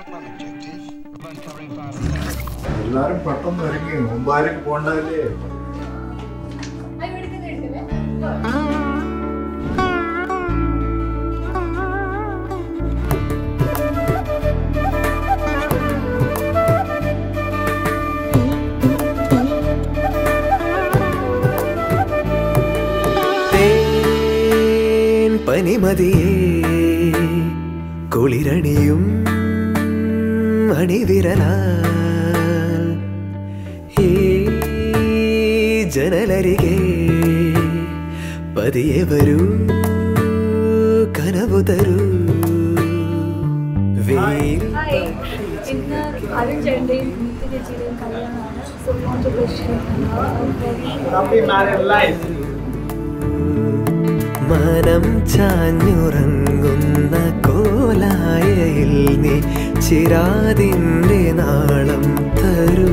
എല്ലാരും പെട്ടെന്ന് ഇറങ്ങി മുമ്പാലേക്ക് പോണ്ടതല്ലേ തേൻ പനിമതിയേ കുളിരണിയും അണിവിരലാൽ ഈ ജനലരികെ പതിയെ വരൂ കനവു തരൂ വെയിൽ ഹായ് ഇന്ന് അരുൺ ചേട്ടൻ്റെയും നീതി ചേച്ചിയുടെയും കല്യാണമാണ് so want to wish him a very മനം ചാഞ്ഞുറങ്ങുന്ന കോലായയിൽ നീ ചിരാതിൻ്റെ നാളം തരൂ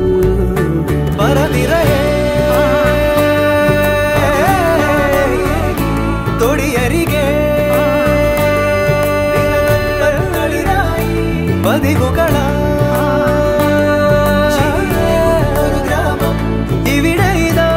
പറനിറയെ തൊടിയരികെ പതിവുകളാ ഇവിടെ ഇതാ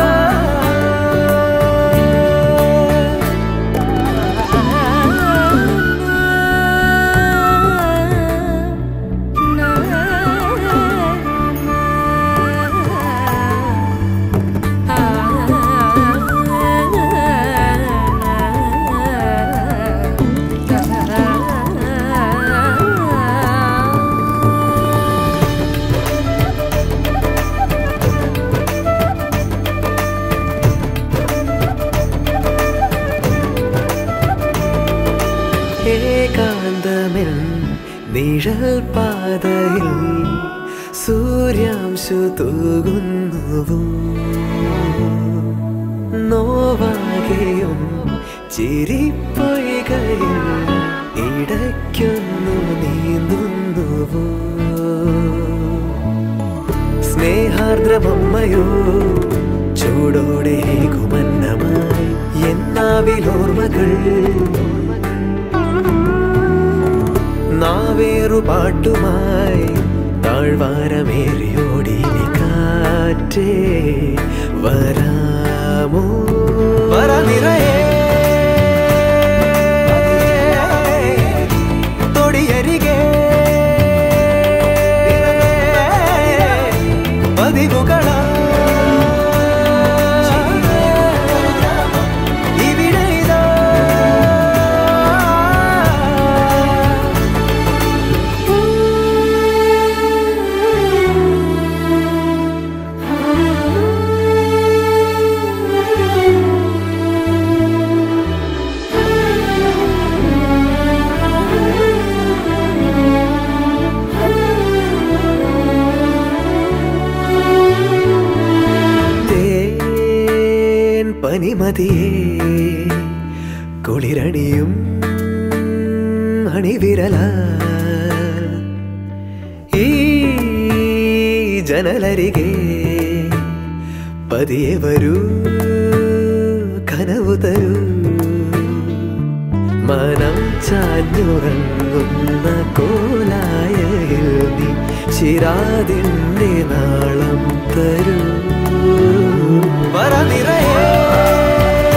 ഏകാന്തമെൻ നിഴൽ പാതയിൽ സൂര്യാംശു തൂകുന്നുവോ നോവാകെയും ചിരിപ്പൊയ്കയിൽ ഇടയ്ക്കൊന്നു നീന്തുന്നുവോ സ്നേഹാർദ്രമമ്മയോ ചൂടോടെ കുമന്നമായി എന്നാവിലോർമ്മകൾ നാവേറു പാട്ടുമായി താഴ്വാരമേറിയോടി നീ കാറ്റേ വരാമോ വര നിറയെ തൊടിയരികെ പതിവുകളാ ഇവിടെ ഇതാ തേൻ പനിമതിയേ കുളിരണിയും അണിവിരല ഈ ജനലരികെ പതിയെ വരൂ കനവു തരൂ മനം ചാഞ്ഞുറങ്ങുന്ന കോലായയിൽ നീ ചിരാതിൻ്റെ നാളം തരൂ വര നിറയെ